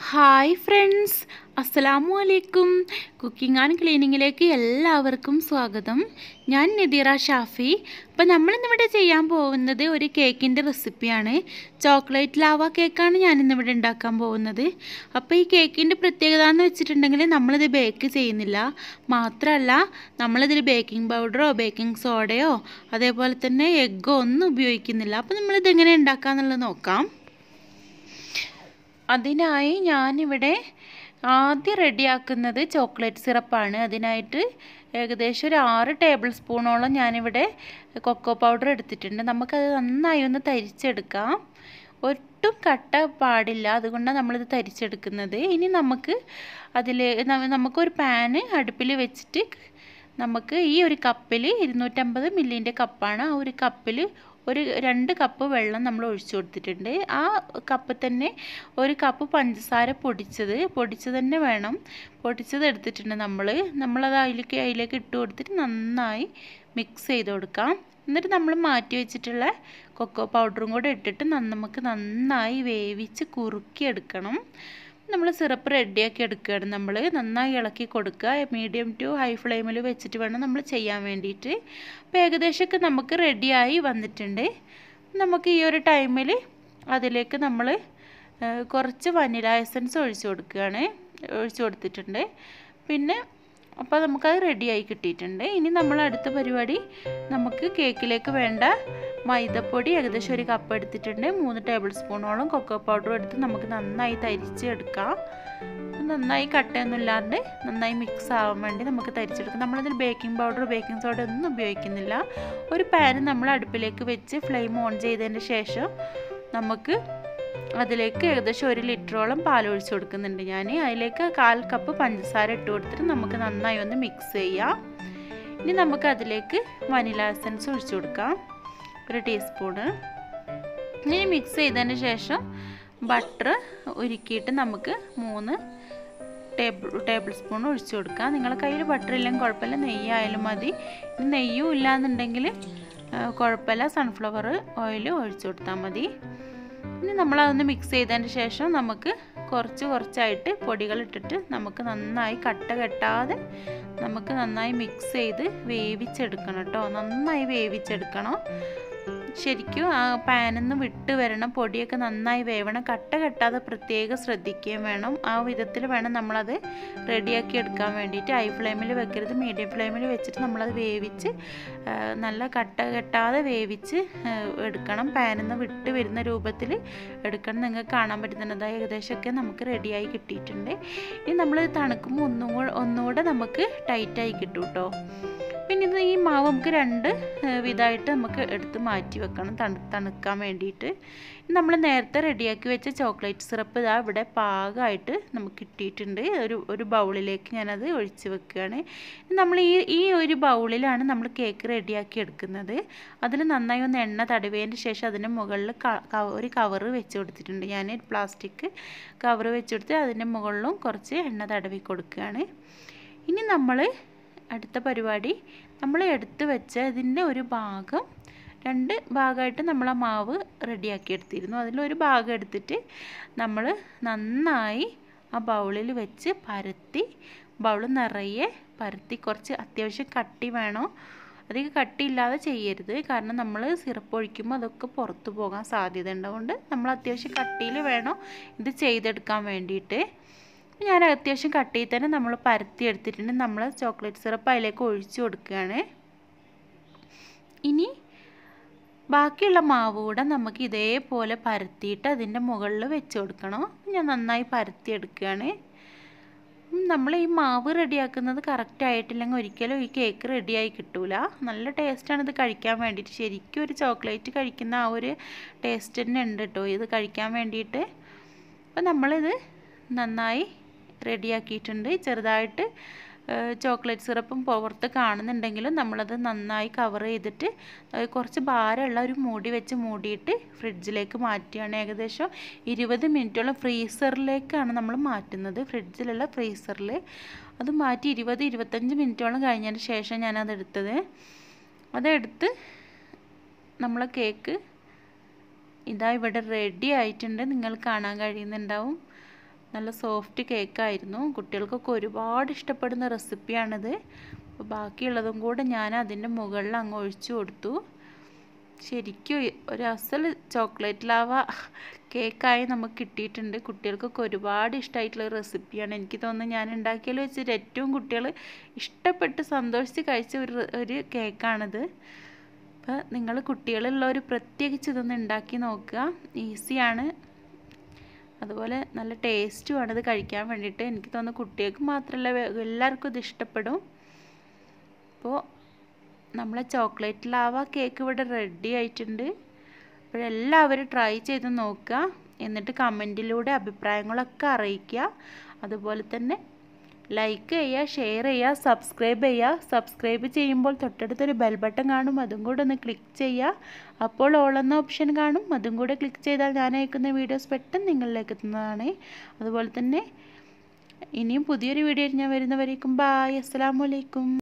hi friends അസ്സലാമു അലൈക്കും cooking and ക്ലീനിങ്ങിലേക്ക് എല്ലാവർക്കും സ്വാഗതം ഞാൻ നദീറ ഷാഫി അപ്പോൾ നമ്മളിന്നിവിടെ ചെയ്യാൻ പോകുന്നത് ഒരു കേക്കിൻ്റെ റെസിപ്പിയാണ് ചോക്ലേറ്റ് ലാവ കേക്കാണ് ഞാനിന്നിവിടെ ഉണ്ടാക്കാൻ പോകുന്നത് അപ്പോൾ ഈ കേക്കിൻ്റെ പ്രത്യേകത എന്ന് വെച്ചിട്ടുണ്ടെങ്കിൽ നമ്മളിത് ബേക്ക് ചെയ്യുന്നില്ല മാത്രമല്ല നമ്മളിതിൽ ബേക്കിംഗ് പൗഡറോ ബേക്കിംഗ് സോഡയോ അതേപോലെ തന്നെ എഗ്ഗോ ഒന്നും ഉപയോഗിക്കുന്നില്ല അപ്പോൾ നമ്മളിത് എങ്ങനെ ഉണ്ടാക്കാമെന്നുള്ളത് നോക്കാം അതിനായി ഞാനിവിടെ ആദ്യം റെഡിയാക്കുന്നത് ചോക്ലേറ്റ് സിറപ്പാണ് അതിനായിട്ട് ഏകദേശം ഒരു ആറ് ടേബിൾ സ്പൂണോളം ഞാനിവിടെ കൊക്കോ പൗഡർ എടുത്തിട്ടുണ്ട് നമുക്കത് നന്നായി ഒന്ന് തരിച്ചെടുക്കാം ഒട്ടും കട്ട പാടില്ല അതുകൊണ്ടാണ് നമ്മളിത് തരിച്ചെടുക്കുന്നത് ഇനി നമുക്ക് അതിൽ നമുക്കൊരു പാന് അടുപ്പിൽ വെച്ചിട്ട് നമുക്ക് ഈ ഒരു കപ്പിൽ ഇരുന്നൂറ്റമ്പത് മില്ലിൻ്റെ കപ്പാണ് ആ ഒരു കപ്പിൽ ഒരു രണ്ട് കപ്പ് വെള്ളം നമ്മൾ ഒഴിച്ചു കൊടുത്തിട്ടുണ്ട് ആ കപ്പ് തന്നെ ഒരു കപ്പ് പഞ്ചസാര പൊടിച്ചത് പൊടിച്ചത് തന്നെ വേണം പൊടിച്ചത് എടുത്തിട്ടുണ്ട് നമ്മൾ നമ്മളത് അതിലേക്ക് അതിലേക്ക് ഇട്ട് കൊടുത്തിട്ട് നന്നായി മിക്സ് ചെയ്ത് കൊടുക്കാം എന്നിട്ട് നമ്മൾ മാറ്റി വെച്ചിട്ടുള്ള കൊക്കോ പൗഡറും കൂടെ ഇട്ടിട്ട് നമുക്ക് നന്നായി വേവിച്ച് കുറുക്കി എടുക്കണം നമ്മൾ സിറപ്പ് റെഡിയാക്കി എടുക്കുകയാണ് നമ്മൾ നന്നായി ഇളക്കി കൊടുക്കുക മീഡിയം ടു ഹൈ ഫ്ലെയിമിൽ വെച്ചിട്ട് വേണം നമ്മൾ ചെയ്യാൻ വേണ്ടിയിട്ട് അപ്പോൾ ഏകദേശമൊക്കെ നമുക്ക് റെഡിയായി വന്നിട്ടുണ്ട് നമുക്ക് ഈ ഒരു ടൈമിൽ അതിലേക്ക് നമ്മൾ കുറച്ച് വനില എസൻസ് ഒഴിച്ചു കൊടുക്കുകയാണ് ഒഴിച്ചു കൊടുത്തിട്ടുണ്ട് പിന്നെ അപ്പോൾ നമുക്കത് റെഡിയായി കിട്ടിയിട്ടുണ്ട് ഇനി നമ്മൾ അടുത്ത പരിപാടി നമുക്ക് കേക്കിലേക്ക് വേണ്ട മൈദപ്പൊടി ഏകദേശം ഒരു കപ്പ് എടുത്തിട്ടുണ്ട് മൂന്ന് ടേബിൾ സ്പൂണോളം കൊക്കോ പൗഡർ എടുത്ത് നമുക്ക് നന്നായി തരിച്ച് എടുക്കാം നന്നായി കട്ടയൊന്നും ഇല്ലാണ്ട് നന്നായി മിക്സ് ആവാൻ വേണ്ടി നമുക്ക് തരിച്ചെടുക്കാം നമ്മളതിൽ ബേക്കിംഗ് പൗഡർ ബേക്കിംഗ് സോഡ ഒന്നും ഉപയോഗിക്കുന്നില്ല ഒരു പാൻ നമ്മൾ അടുപ്പിലേക്ക് വെച്ച് ഫ്ലെയിം ഓൺ ചെയ്തതിന് ശേഷം നമുക്ക് അതിലേക്ക് ഏകദേശം ഒരു ലിറ്ററോളം പാൽ ഒഴിച്ചു കൊടുക്കുന്നുണ്ട് ഞാൻ അതിലേക്ക് കാൽ കപ്പ് പഞ്ചസാര ഇട്ട് കൊടുത്തിട്ട് നമുക്ക് നന്നായി ഒന്ന് മിക്സ് ചെയ്യാം ഇനി നമുക്ക് അതിലേക്ക് വനില എസൻസ് ഒഴിച്ചു കൊടുക്കാം ഒരു ടീസ്പൂണ് ഇനി മിക്സ് ചെയ്തതിന് ശേഷം ബട്ടർ ഉരുക്കിയിട്ട് നമുക്ക് മൂന്ന് ടേബിൾ ടേബിൾ സ്പൂൺ ഒഴിച്ചു കൊടുക്കാം നിങ്ങളുടെ കയ്യിൽ ബട്ടർ ഇല്ലെങ്കിൽ കുഴപ്പമില്ല നെയ്യായാലും മതി നെയ്യും ഇല്ലാന്നുണ്ടെങ്കിൽ കുഴപ്പമില്ല സൺഫ്ലവർ ഓയിൽ ഒഴിച്ചു കൊടുത്താൽ മതി ഇനി നമ്മളതൊന്ന് മിക്സ് ചെയ്തതിന് ശേഷം നമുക്ക് കുറച്ച് കുറച്ചായിട്ട് പൊടികൾ ഇട്ടിട്ട് നമുക്ക് നന്നായി കട്ട കെട്ടാതെ നമുക്ക് നന്നായി മിക്സ് ചെയ്ത് വേവിച്ചെടുക്കണം കേട്ടോ നന്നായി വേവിച്ചെടുക്കണം ശരിക്കും ആ പാനിൽ നിന്ന് വിട്ട് വരണം പൊടിയൊക്കെ നന്നായി വേവണം കട്ട കെട്ടാതെ പ്രത്യേകം ശ്രദ്ധിക്കുകയും വേണം ആ വിധത്തിൽ വേണം നമ്മളത് റെഡിയാക്കി എടുക്കാൻ വേണ്ടിയിട്ട് ഹൈ ഫ്ലെയിമിൽ വെക്കരുത് മീഡിയം ഫ്ലെയിമിൽ വെച്ചിട്ട് നമ്മളത് വേവിച്ച് നല്ല കട്ട കെട്ടാതെ വേവിച്ച് എടുക്കണം പാനിൽ നിന്ന് വിട്ട് വരുന്ന രൂപത്തിൽ എടുക്കണം നിങ്ങൾക്ക് കാണാൻ പറ്റുന്നുണ്ട് ഏകദേശമൊക്കെ നമുക്ക് റെഡിയായി കിട്ടിയിട്ടുണ്ട് ഇനി നമ്മൾ തണുക്കുമ്പോൾ ഒന്നും കൂടെ ഒന്നുകൂടെ നമുക്ക് ടൈറ്റായി കിട്ടും കേട്ടോ പിന്നെ ഇത് ഈ മാവ് നമുക്ക് രണ്ട് വിധമായിട്ട് നമുക്ക് എടുത്ത് മാറ്റി വെക്കണം തണു തണുക്കാൻ വേണ്ടിയിട്ട് നമ്മൾ നേരത്തെ റെഡിയാക്കി വെച്ച ചോക്ലേറ്റ് സിറപ്പ് ഇതാ ഇവിടെ പാകമായിട്ട് നമുക്ക് കിട്ടിയിട്ടുണ്ട് ഒരു ഒരു ബൗളിലേക്ക് ഞാനത് ഒഴിച്ച് വെക്കുകയാണ് നമ്മൾ ഈ ഈ ഒരു ബൗളിലാണ് നമ്മൾ കേക്ക് റെഡിയാക്കി എടുക്കുന്നത് അതിൽ നന്നായി ഒന്ന് എണ്ണ തടവിയതിന് ശേഷം അതിൻ്റെ മുകളിൽ ഒരു കവറ് വെച്ച് കൊടുത്തിട്ടുണ്ട് ഞാൻ പ്ലാസ്റ്റിക് കവറ് വെച്ച് കൊടുത്ത് അതിൻ്റെ മുകളിലും കുറച്ച് എണ്ണ തടവി കൊടുക്കുകയാണ് ഇനി നമ്മൾ അടുത്ത പരിപാടി നമ്മൾ എടുത്ത് വെച്ച ഇതിൻ്റെ ഒരു ഭാഗം രണ്ട് ഭാഗമായിട്ട് നമ്മൾ ആ മാവ് റെഡിയാക്കി എടുത്തിരുന്നു അതിലൊരു ഭാഗം എടുത്തിട്ട് നമ്മൾ നന്നായി ആ ബൗളിൽ വെച്ച് പരത്തി ബൗൾ നിറയെ പരത്തി കുറച്ച് അത്യാവശ്യം കട്ടി വേണം അധികം കട്ടിയില്ലാതെ ചെയ്യരുത് കാരണം നമ്മൾ സിറപ്പ് ഒഴിക്കുമ്പോൾ അതൊക്കെ പുറത്തു പോകാൻ സാധ്യത ഉണ്ടാവുകൊണ്ട് നമ്മൾ അത്യാവശ്യം കട്ടിയിൽ വേണം ഇത് ചെയ്തെടുക്കാൻ വേണ്ടിയിട്ട് ഞാൻ അത്യാവശ്യം കട്ട് ചെയ്ത് തന്നെ നമ്മൾ പരത്തി എടുത്തിട്ടുണ്ട് നമ്മൾ ചോക്ലേറ്റ് സിറപ്പ് അതിലേക്ക് ഒഴിച്ചു കൊടുക്കുകയാണ് ഇനി ബാക്കിയുള്ള മാവ് കൂടെ നമുക്ക് ഇതേപോലെ പരത്തിയിട്ട് അതിൻ്റെ മുകളിൽ വെച്ച് കൊടുക്കണം ഞാൻ നന്നായി പരത്തി എടുക്കുകയാണ് നമ്മൾ ഈ മാവ് റെഡിയാക്കുന്നത് കറക്റ്റ് ആയിട്ടില്ലെങ്കിൽ ഒരിക്കലും ഈ കേക്ക് റെഡിയായി കിട്ടൂല നല്ല ടേസ്റ്റാണ് ഇത് കഴിക്കാൻ വേണ്ടിയിട്ട് ശരിക്കും ഒരു ചോക്ലേറ്റ് കഴിക്കുന്ന ആ ഒരു ടേസ്റ്റ് തന്നെ ഉണ്ട് കേട്ടോ ഇത് കഴിക്കാൻ വേണ്ടിയിട്ട് അപ്പോൾ നമ്മളിത് നന്നായി റെഡിയാക്കിയിട്ടുണ്ട് ചെറുതായിട്ട് ചോക്ലേറ്റ് സിറപ്പും പുറത്ത് കാണുന്നുണ്ടെങ്കിലും നമ്മളത് നന്നായി കവർ ചെയ്തിട്ട് കുറച്ച് ഭാരമുള്ള ഒരു മൂടി വെച്ച് മൂടിയിട്ട് ഫ്രിഡ്ജിലേക്ക് മാറ്റുകയാണ് ഏകദേശം ഇരുപത് മിനിറ്റോളം ഫ്രീസറിലേക്കാണ് നമ്മൾ മാറ്റുന്നത് ഫ്രിഡ്ജിലുള്ള ഫ്രീസറിൽ അത് മാറ്റി ഇരുപത് ഇരുപത്തഞ്ച് മിനിറ്റോളം കഴിഞ്ഞതിന് ശേഷം ഞാനത് എടുത്തത് അതെടുത്ത് നമ്മളെ കേക്ക് ഇതാ ഇവിടെ റെഡി ആയിട്ടുണ്ട് നിങ്ങൾ കാണാൻ കഴിയുന്നുണ്ടാവും നല്ല സോഫ്റ്റ് കേക്കായിരുന്നു കുട്ടികൾക്കൊക്കെ ഒരുപാട് ഇഷ്ടപ്പെടുന്ന റെസിപ്പിയാണിത് അപ്പോൾ ബാക്കിയുള്ളതും കൂടെ ഞാൻ അതിൻ്റെ മുകളിൽ അങ്ങ് ഒഴിച്ചു കൊടുത്തു ശരിക്കും ഒരു അസൽ ചോക്ലേറ്റ് ലാവ കേക്കായി നമുക്ക് കിട്ടിയിട്ടുണ്ട് കുട്ടികൾക്കൊക്കെ ഒരുപാട് ഇഷ്ടമായിട്ടുള്ള റെസിപ്പിയാണ് എനിക്ക് തോന്നുന്നു ഞാൻ ഉണ്ടാക്കിയതിൽ വെച്ചിട്ട് ഏറ്റവും കുട്ടികൾ ഇഷ്ടപ്പെട്ട് സന്തോഷിച്ച് കഴിച്ച ഒരു ഒരു കേക്കാണിത് അപ്പോൾ നിങ്ങൾ കുട്ടികളുള്ളവർ പ്രത്യേകിച്ച് ഇതൊന്ന് ഉണ്ടാക്കി നോക്കുക ഈസിയാണ് അതുപോലെ നല്ല ടേസ്റ്റുമാണ് ഇത് കഴിക്കാൻ വേണ്ടിയിട്ട് എനിക്ക് തോന്നുന്നു കുട്ടികൾക്ക് മാത്രമല്ല എല്ലാവർക്കും ഇത് ഇഷ്ടപ്പെടും അപ്പോൾ നമ്മളെ ചോക്ലേറ്റ് ലാവ കേക്ക് ഇവിടെ റെഡി ആയിട്ടുണ്ട് അപ്പോഴെല്ലാവരും ട്രൈ ചെയ്ത് നോക്കുക എന്നിട്ട് കമൻറ്റിലൂടെ അഭിപ്രായങ്ങളൊക്കെ അറിയിക്കുക അതുപോലെ തന്നെ ലൈക്ക് ചെയ്യുക ഷെയർ ചെയ്യുക സബ്സ്ക്രൈബ് ചെയ്യുക സബ്സ്ക്രൈബ് ചെയ്യുമ്പോൾ തൊട്ടടുത്തൊരു ബെൽ ബട്ടൺ കാണും അതും കൂടെ ഒന്ന് ക്ലിക്ക് ചെയ്യുക അപ്പോൾ ഓൾ എന്ന ഓപ്ഷൻ കാണും അതും കൂടെ ക്ലിക്ക് ചെയ്താൽ ഞാൻ അയക്കുന്ന വീഡിയോസ് പെട്ടെന്ന് നിങ്ങളിലേക്ക് എത്തുന്നതാണ് അതുപോലെ തന്നെ ഇനിയും പുതിയൊരു വീഡിയോ ഞാൻ വരുന്നവരേക്കും ബായ് അസ്സാം വലൈക്കും